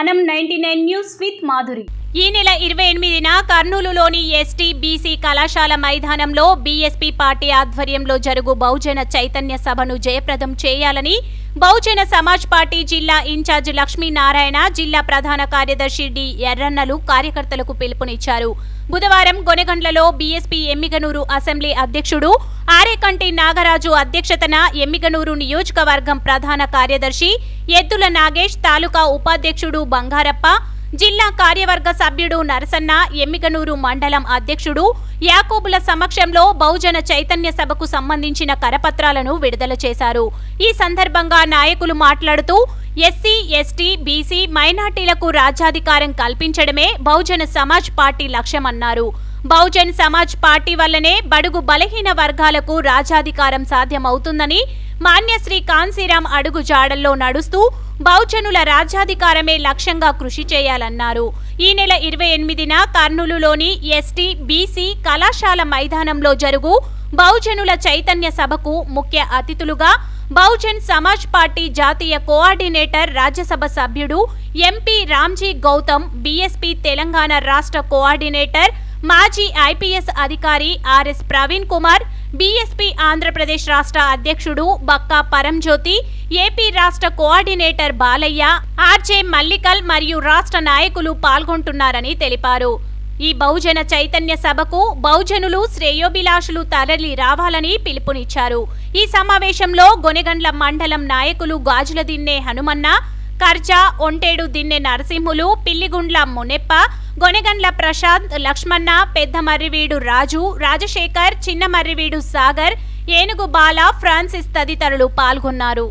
మనం ninety nine news with Madhuri ఈ నెల ఇరవై ఎనిమిదిన కర్నూలులోని ఎస్టీ బీసీ కళాశాల మైదానంలో బీఎస్పీ పార్టీ ఆధ్వర్యంలో జరుగు బహుజన చైతన్య సభను జయప్రదం చేయాలని బహుజన సమాజ్ పార్టీ జిల్లా ఇన్ఛార్జ్ లక్ష్మీనారాయణ జిల్లా ప్రధాన కార్యదర్శి డి ఎర్రన్నలు కార్యకర్తలకు పిలుపునిచ్చారు బుధవారం గొనగండ్లలో బీఎస్పీ ఎమ్మిగనూరు అసెంబ్లీ అధ్యక్షుడు ఆరేకంటి నాగరాజు అధ్యక్షతన ఎమ్మిగనూరు నియోజకవర్గం ప్రధాన కార్యదర్శి ఎద్దుల నాగేష్ తాలూకా ఉపాధ్యక్షుడు బంగారప్ప జిల్లా కార్యవర్గ సభ్యుడు నరసన్న ఎమ్మిగనూరు మండలం అధ్యక్షుడు యాకోబుల సమక్షంలో బహుజన చైతన్య సభకు సంబంధించిన కరపత్రాలను విడుదల చేశారు ఈ సందర్భంగా నాయకులు మాట్లాడుతూ ఎస్సీ ఎస్టీ బీసీ మైనార్టీలకు రాజ్యాధికారం కల్పించడమే బహుజన సమాజ్ పార్టీ లక్ష్యమన్నారు బహుజన్ సమాజ్ పార్టీ వల్లనే బడుగు బలహీన వర్గాలకు రాజ్యాధికారం సాధ్యమవుతుందని మాన్యశ్రీ కాన్సీరాం అడుగు జాడల్లో నడుస్తూ బహుజనుల రాజ్యాధికారమే లక్ష్యంగా కృషి చేయాలన్నారు ఈ నెల ఇరవై ఎనిమిదిన కర్నూలులోని ఎస్టీ బీసీ కళాశాల మైదానంలో జరుగు బహుజనుల చైతన్య సభకు ముఖ్య అతిథులుగా బహుజన్ సమాజ్ పార్టీ జాతీయ కోఆర్డినేటర్ రాజ్యసభ సభ్యుడు ఎంపీ రామ్జీ గౌతమ్ బీఎస్పీ తెలంగాణ రాష్ట్ర కోఆర్డినేటర్ మాజీ ఐపీఎస్ అధికారి ఆర్ఎస్ ప్రవీణ్ కుమార్ బీఎస్పీ ఆంధ్రప్రదేశ్ రాష్ట్ర అధ్యక్షుడు బక్కా పరంజ్యోతి ఏపీ రాష్ట్ర కోఆర్డినేటర్ బాలయ్య ఆర్జే మల్లికల్ మరియు రాష్ట్ర నాయకులు పాల్గొంటున్నారని తెలిపారు ఈ బహుజన చైతన్య సభకు బహుజనులు శ్రేయోభిలాషులు తరలి రావాలని పిలుపునిచ్చారు ఈ సమావేశంలో గొనెగండ్ల మండలం నాయకులు గాజుల దిన్నే హనుమన్న కర్జా ఒంటేడు దిన్నె నరసింహులు పిల్లిగుండ్ల మునెప్ప గొనెగండ్ల ప్రశాంత్ లక్ష్మణ పెద్దమర్రివీడు రాజు రాజశేఖర్ చిన్నమర్రివీడు సాగర్ ఏనుగు బాల ఫ్రాన్సిస్ తదితరులు పాల్గొన్నారు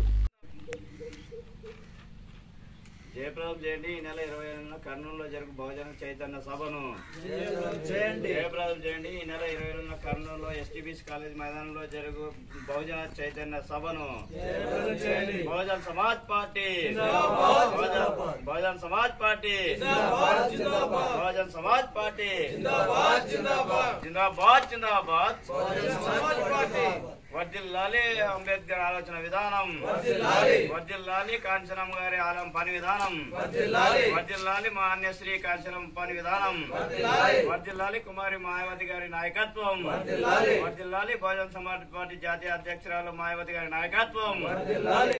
జయప్రదం చేయండి ఈ నెల ఇరవై ఎనిమిదిన కర్నూలులో జరుగు బహుజన చైతన్య సభను చేయండి జయప్రదం చేయండి ఈ నెల ఇరవై ఎనిమిదిన కర్నూలులో ఎస్టీబీసీ కాలేజ్ మైదానంలో జరుగు బహుజన చైతన్య సభను బహుజన సమాజ్ పార్టీ బహుజన- బహుజన సమాజ్ పార్టీ బహుజన సమాజ్ పార్టీ జిందాబాద్ జిందాబాద్ వర్దిల్లాలి అంబేద్కర్ ఆలోచన విధానం వర్దిల్లాలి కాంచనం గారి ఆలం పని విధానం వర్దిల్లాలి మాన్యశ్రీ కాంచనం పని విధానం వర్దిల్లాలి కుమారి మాయావతి గారి నాయకత్వం వర్దిల్లాలి బహుజన్ సమాజ్ పార్టీ జాతీయ అధ్యక్షురాలు మాయావతి గారి నాయకత్వం